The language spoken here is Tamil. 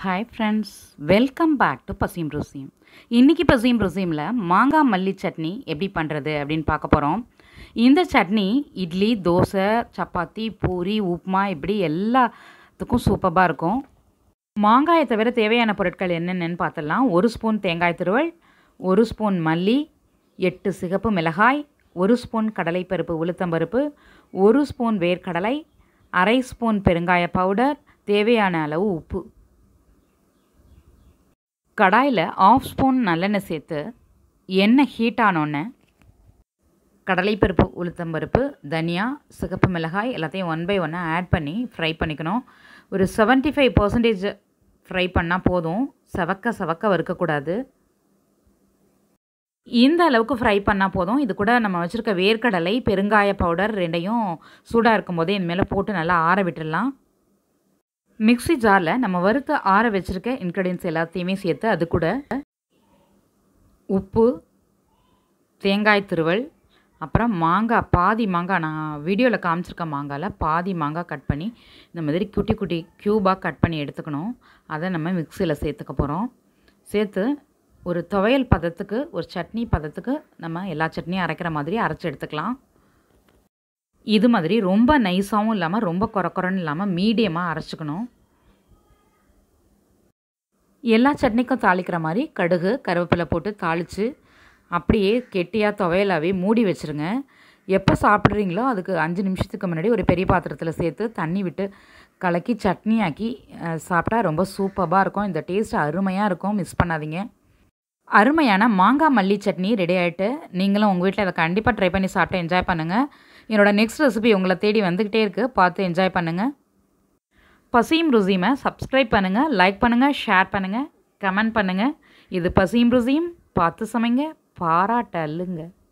hi friends welcome back to Paseem Ruseem இன்றைக்கி பசீம் ருசீமில் மாங்காய் மல்லி சட்னி எப்படி பண்ணுறது அப்படின்னு பார்க்க போகிறோம் இந்த சட்னி இட்லி தோசை சப்பாத்தி பூரி உப்புமா இப்படி எல்லாத்துக்கும் சூப்பராக இருக்கும் மாங்காயை தவிர தேவையான பொருட்கள் என்னென்னு பார்த்துடலாம் ஒரு ஸ்பூன் தேங்காய் துருவல் ஒரு ஸ்பூன் மல்லி எட்டு சிகப்பு மிளகாய் ஒரு ஸ்பூன் கடலைப்பருப்பு உளுத்தம்பருப்பு ஒரு ஸ்பூன் வேர்க்கடலை அரை ஸ்பூன் பெருங்காய பவுடர் தேவையான அளவு உப்பு கடாயில் ஆஃப் ஸ்பூன் நல்லெண்ணெய் சேர்த்து எண்ணெய் ஹீட் ஆனோடனே கடலைப்பருப்பு உளுத்தம்பருப்பு தனியா சிகப்பு மிளகாய் எல்லாத்தையும் ஒன் பை ஒன்னாக ஆட் பண்ணி ஃப்ரை பண்ணிக்கணும் ஒரு செவன்ட்டி ஃபைவ் பர்சன்டேஜ் ஃப்ரை பண்ணால் போதும் செவக்க செவக்க வறுக்கக்கூடாது இந்த அளவுக்கு ஃப்ரை பண்ணால் போதும் இது கூட நம்ம வச்சுருக்க வேர்க்கடலை பெருங்காய பவுடர் ரெண்டையும் சூடாக இருக்கும்போதே இது மேலே போட்டு நல்லா ஆற விட்டுடலாம் மிக்ஸி ஜாரில் நம்ம வறுத்து ஆற வச்சுருக்க இன்க்ரீடியன்ஸ் எல்லாத்தையுமே சேர்த்து அது கூட உப்பு தேங்காய் துருவல் அப்புறம் மாங்காய் பாதி மாங்காய் நான் வீடியோவில் காமிச்சிருக்க மாங்காயில் பாதி மாங்காய் கட் பண்ணி இந்த மாதிரி குட்டி குட்டி க்யூபாக கட் பண்ணி எடுத்துக்கணும் அதை நம்ம மிக்சியில் சேர்த்துக்க போகிறோம் சேர்த்து ஒரு துவையல் பதத்துக்கு ஒரு சட்னி பதத்துக்கு நம்ம எல்லா சட்னியும் அரைக்கிற மாதிரி அரைச்சி எடுத்துக்கலாம் இது மாதிரி ரொம்ப நைஸாகவும் இல்லாமல் ரொம்ப குறக்குறன்னு இல்லாமல் மீடியமாக அரைச்சிக்கணும் எல்லா சட்னிக்கும் தாளிக்கிற மாதிரி கடுகு கருவேப்பிலை போட்டு தாளித்து அப்படியே கெட்டியாக துவையலாகவே மூடி வச்சுருங்க எப்போ சாப்பிட்றீங்களோ அதுக்கு அஞ்சு நிமிஷத்துக்கு முன்னாடி ஒரு பெரிய பாத்திரத்தில் சேர்த்து தண்ணி விட்டு கலக்கி சட்னி ஆக்கி சாப்பிட்டா ரொம்ப சூப்பராக இருக்கும் இந்த டேஸ்ட் அருமையாக இருக்கும் மிஸ் பண்ணாதீங்க அருமையான மாங்காய் மல்லி சட்னி ரெடி ஆகிட்டு நீங்களும் உங்கள் வீட்டில் அதை கண்டிப்பாக ட்ரை பண்ணி சாப்பிட்டு என்ஜாய் பண்ணுங்கள் என்னோடய நெக்ஸ்ட் ரெசிபி உங்களை தேடி வந்துக்கிட்டே இருக்குது பார்த்து என்ஜாய் பண்ணுங்கள் பசீம் ருசீமை சப்ஸ்கிரைப் பண்ணுங்கள் லைக் பண்ணுங்கள் ஷேர் பண்ணுங்கள் கமெண்ட் பண்ணுங்கள் இது பசீம் ருசீம் பார்த்து சமைங்க பாராட்ட அல்லுங்க